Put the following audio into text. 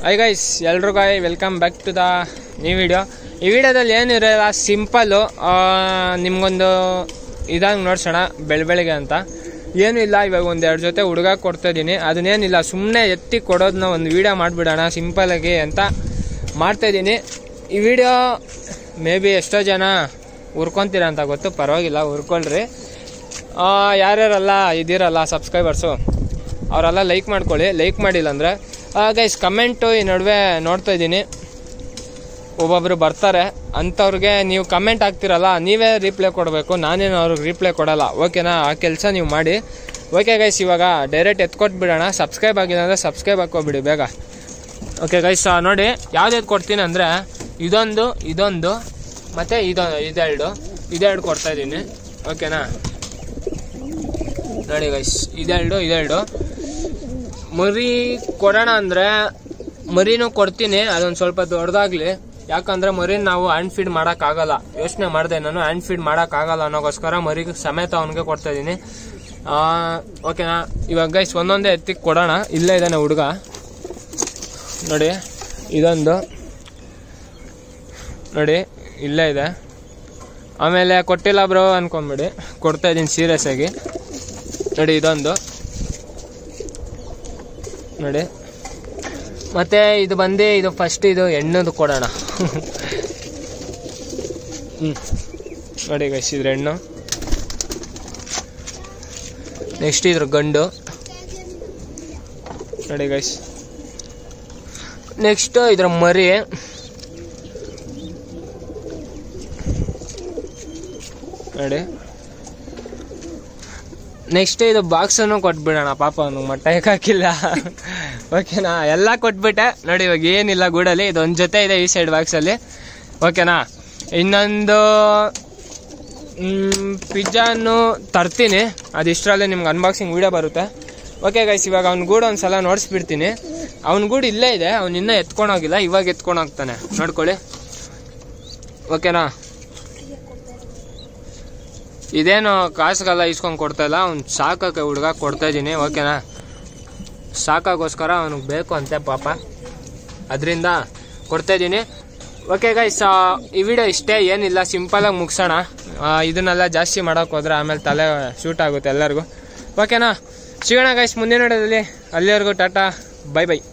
I guys ಎಲ್ರಿಗೂ welcome back to the new video ಈ ವಿಡಿಯೋದಲ್ಲಿ ಏನಿರಲ್ಲ ಸಿಂಪಲ್ಲು ನಿಮ್ಗೊಂದು ಇದಂಗೆ ನೋಡ್ಸೋಣ ಬೆಳ ಬೆಳಿಗ್ಗೆ ಅಂತ ಏನೂ ಇಲ್ಲ ಇವಾಗ ಒಂದು ಎರಡು ಜೊತೆ ಹುಡುಗ ಕೊಡ್ತಾ ಇದ್ದೀನಿ ಅದನ್ನೇನಿಲ್ಲ ಸುಮ್ಮನೆ ಎತ್ತಿ ಕೊಡೋದನ್ನ ಒಂದು ವಿಡಿಯೋ ಮಾಡಿಬಿಡೋಣ ಸಿಂಪಲಾಗಿ ಅಂತ ಮಾಡ್ತಾಯಿದ್ದೀನಿ ಈ ವಿಡಿಯೋ ಮೇ ಬಿ ಎಷ್ಟೋ ಜನ ಉರ್ಕೊತೀರ ಅಂತ ಗೊತ್ತು ಪರವಾಗಿಲ್ಲ ಉರ್ಕೊಳ್ರಿ ಆ, ಯಾರ್ಯಾರೆಲ್ಲ ಇದ್ದೀರಲ್ಲ ಸಬ್ಸ್ಕ್ರೈಬರ್ಸು ಅವರೆಲ್ಲ ಲೈಕ್ ಮಾಡ್ಕೊಳ್ಳಿ ಲೈಕ್ ಮಾಡಿಲ್ಲ ಅಂದರೆ ಗೈಸ್ ಕಮೆಂಟು ಈ ನಡುವೆ ನೋಡ್ತಾ ಇದ್ದೀನಿ ಒಬ್ಬೊಬ್ರು ಬರ್ತಾರೆ ಅಂಥವ್ರಿಗೆ ನೀವು ಕಮೆಂಟ್ ಹಾಕ್ತಿರಲ್ಲ ನೀವೇ ರಿಪ್ಲೈ ಕೊಡಬೇಕು ನಾನೇನು ಅವ್ರಿಗೆ ರಿಪ್ಲೈ ಕೊಡಲ್ಲ ಓಕೆನಾ ಆ ಕೆಲಸ ನೀವು ಮಾಡಿ ಓಕೆ ಗೈಸ್ ಇವಾಗ ಡೈರೆಕ್ಟ್ ಎತ್ಕೊಟ್ಬಿಡೋಣ ಸಬ್ಸ್ಕ್ರೈಬ್ ಆಗಿಲ್ಲ ಅಂದರೆ ಸಬ್ಸ್ಕ್ರೈಬ್ ಹಾಕೋಬಿಡಿ ಬೇಗ ಓಕೆ ಗೈಸ್ ನೋಡಿ ಯಾವ್ದು ಕೊಡ್ತೀನಿ ಅಂದರೆ ಇದೊಂದು ಇದೊಂದು ಮತ್ತು ಇದೊಂದು ಇದೆರಡು ಇದೆರಡು ಕೊಡ್ತಾ ಇದ್ದೀನಿ ಓಕೆನಾ ನೋಡಿ ಗೈಸ್ ಇದೆರಡು ಇದೆರಡು ಮರಿ ಕೊಡೋಣ ಅಂದರೆ ಮರಿನೂ ಕೊಡ್ತೀನಿ ಅದೊಂದು ಸ್ವಲ್ಪ ದೊಡ್ಡದಾಗ್ಲಿ ಯಾಕಂದ್ರೆ ಮರಿನ ನಾವು ಹ್ಯಾಂಡ್ ಫೀಡ್ ಮಾಡೋಕ್ಕಾಗಲ್ಲ ಯೋಚನೆ ಮಾಡಿದೆ ನಾನು ಹ್ಯಾಂಡ್ ಫೀಡ್ ಮಾಡೋಕ್ಕಾಗಲ್ಲ ಅನ್ನೋಗೋಸ್ಕರ ಮರಿಗೆ ಸಮೇತ ಅವನಿಗೆ ಕೊಡ್ತಾ ಇದ್ದೀನಿ ಓಕೆನಾ ಇವಾಗ ಗೈಸ್ ಒಂದೊಂದೇ ಎತ್ತಿಗೆ ಕೊಡೋಣ ಇಲ್ಲೇ ಇದ್ದಾನೆ ಹುಡುಗ ನೋಡಿ ಇದೊಂದು ನೋಡಿ ಇಲ್ಲೇ ಇದೆ ಆಮೇಲೆ ಕೊಟ್ಟಿಲ್ಲ ಬ್ರೋ ಅನ್ಕೊಂಬಿಡಿ ಕೊಡ್ತಾ ಇದ್ದೀನಿ ಸೀರಿಯಸ್ ಆಗಿ ನೋಡಿ ಇದೊಂದು ನೋಡಿ ಮತ್ತೆ ಇದು ಬಂದು ಇದು ಫಸ್ಟ್ ಇದು ಹೆಣ್ಣದು ಕೊಡೋಣ ಹ್ಞೂ ನೋಡಿ ಗೈಸ್ ಇದ್ರ ಹೆಣ್ಣು ನೆಕ್ಸ್ಟ್ ಇದ್ರ ಗಂಡು ನೋಡಿ ಗೈಸ್ ನೆಕ್ಸ್ಟ್ ಇದ್ರ ಮರಿ ನೋಡಿ ನೆಕ್ಸ್ಟ್ ಇದು ಬಾಕ್ಸನ್ನು ಕೊಟ್ಬಿಡೋಣ ಪಾಪ ಅವ್ನಿಗೆ ಮೊಟ್ಟೆ ಹಾಕಿಲ್ಲ ಓಕೆನಾ ಎಲ್ಲ ಕೊಟ್ಬಿಟ್ಟೆ ನೋಡಿ ಇವಾಗ ಏನಿಲ್ಲ ಗೂಡಲ್ಲಿ ಇದೊಂದು ಜೊತೆ ಇದೆ ಈ ಸೈಡ್ ಬಾಕ್ಸಲ್ಲಿ ಓಕೆನಾ ಇನ್ನೊಂದು ಪಿಜ್ಜಾನು ತರ್ತೀನಿ ಅದು ಇಷ್ಟರಲ್ಲೇ ನಿಮ್ಗೆ ಅನ್ಬಾಕ್ಸಿಂಗ್ ವೀಡಿಯೋ ಬರುತ್ತೆ ಓಕೆ ಗೈಸ್ ಇವಾಗ ಅವ್ನ ಗೂಡು ಒಂದು ಸಲ ನೋಡಿಸ್ಬಿಡ್ತೀನಿ ಅವ್ನ ಗೂಡು ಇಲ್ಲೇ ಇದೆ ಅವ್ನು ಇನ್ನೂ ಎತ್ಕೊಂಡೋಗಿಲ್ಲ ಇವಾಗ ಎತ್ಕೊಂಡು ಹೋಗ್ತಾನೆ ನೋಡ್ಕೊಳ್ಳಿ ಓಕೆನಾ ಇದೇನು ಕಾಸುಗೆಲ್ಲ ಇಸ್ಕೊಂಡು ಕೊಡ್ತಾ ಇಲ್ಲ ಅವ್ನು ಸಾಕಕ್ಕೆ ಹುಡುಗ ಕೊಡ್ತಾ ಇದ್ದೀನಿ ಓಕೆನಾ ಸಾಕಾಗೋಸ್ಕರ ಅವ್ನಿಗೆ ಬೇಕು ಅಂತೆ ಪಾಪ ಅದರಿಂದ ಕೊಡ್ತಾ ಇದ್ದೀನಿ ಓಕೆ ಗೈಸ್ ಈ ವಿಡಿಯೋ ಇಷ್ಟೇ ಏನಿಲ್ಲ ಸಿಂಪಲಾಗಿ ಮುಗಿಸೋಣ ಇದನ್ನೆಲ್ಲ ಜಾಸ್ತಿ ಮಾಡೋಕೆ ಹೋದ್ರೆ ಆಮೇಲೆ ತಲೆ ಶೂಟ್ ಆಗುತ್ತೆ ಎಲ್ಲರಿಗೂ ಓಕೆನಾ ಸಿಗೋಣ ಗೈಸ್ ಮುಂದಿನ ವಿಡಿಯೋದಲ್ಲಿ ಅಲ್ಲಿವರೆಗೂ ಟಾಟಾ ಬೈ ಬೈ